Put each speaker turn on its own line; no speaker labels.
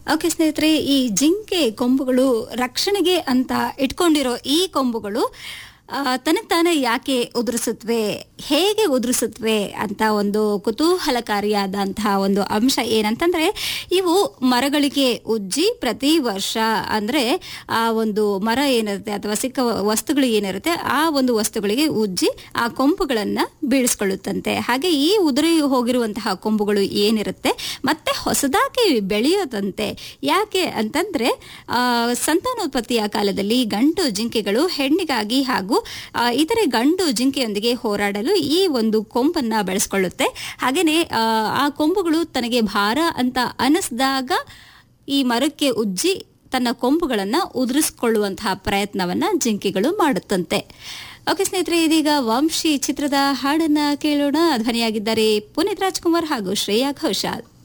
okay ಸ್ನೇಹಿತರೆ ಈ ಜಿಂಕೆ ಕೊಂಬುಗಳು ರಕ್ಷಣೆಗೆ ಅಂತ ಇಟ್ಕೊಂಡಿರೋ ಈ ಕೊಂಬುಗಳು ಆ, ತನಗ್ ತಾನೇ ಯಾಕೆ ಉದುರಿಸುತ್ತವೆ ಹೇಗೆ ಉದುರಿಸುತ್ತವೆ ಅಂತ ಒಂದು ಕುತೂಹಲಕಾರಿಯಾದಂತಹ ಒಂದು ಅಂಶ ಏನಂತಂದ್ರೆ ಇವು ಮರಗಳಿಗೆ ಉಜ್ಜಿ ಪ್ರತಿ ವರ್ಷ ಅಂದ್ರೆ ಆ ಒಂದು ಮರ ಏನಿರುತ್ತೆ ಅಥವಾ ಸಿಕ್ಕ ವಸ್ತುಗಳು ಏನಿರುತ್ತೆ ಆ ಒಂದು ವಸ್ತುಗಳಿಗೆ ಉಜ್ಜಿ ಆ ಕೊಂಬುಗಳನ್ನ ಬೀಳಿಸ್ಕೊಳ್ಳುತ್ತಂತೆ ಹಾಗೆ ಈ ಉದುರಿ ಹೋಗಿರುವಂತಹ ಕೊಂಬುಗಳು ಏನಿರುತ್ತೆ ಮತ್ತೆ ಹೊಸದಾಗಿ ಬೆಳೆಯೋದಂತೆ ಯಾಕೆ ಅಂತಂದ್ರೆ ಆ, ಸಂತಾನೋತ್ಪತ್ತಿಯ ಕಾಲದಲ್ಲಿ ಗಂಡು ಜಿಂಕೆಗಳು ಹೆಣ್ಣಿಗಾಗಿ ಹಾಗೂ ಆ, ಇತರೆ ಗಂಡು ಜಿಂಕೆಯೊಂದಿಗೆ ಹೋರಾಡಲು ಈ ಒಂದು ಕೊಂಬನ್ನ ಬೆಳೆಸ್ಕೊಳ್ಳುತ್ತೆ ಹಾಗೇನೆ ಆ, ಆ ಕೊಂಬುಗಳು ತನಗೆ ಭಾರ ಅಂತ ಅನಿಸಿದಾಗ ಈ ಮರಕ್ಕೆ ಉಜ್ಜಿ ತನ್ನ ಕೊಂಬುಗಳನ್ನ ಉದುರಿಸಿಕೊಳ್ಳುವಂತಹ ಪ್ರಯತ್ನವನ್ನ ಜಿಂಕೆಗಳು ಮಾಡುತ್ತಂತೆ ಓಕೆ ಸ್ನೇಹಿತರೆ ಇದೀಗ ವಂಶಿ ಚಿತ್ರದ ಹಾಡನ್ನ ಕೇಳೋಣ ಧ್ವನಿಯಾಗಿದ್ದಾರೆ ಪುನೀತ್ ರಾಜ್ಕುಮಾರ್ ಹಾಗೂ ಶ್ರೇಯಾ ಘೋಷಾಲ್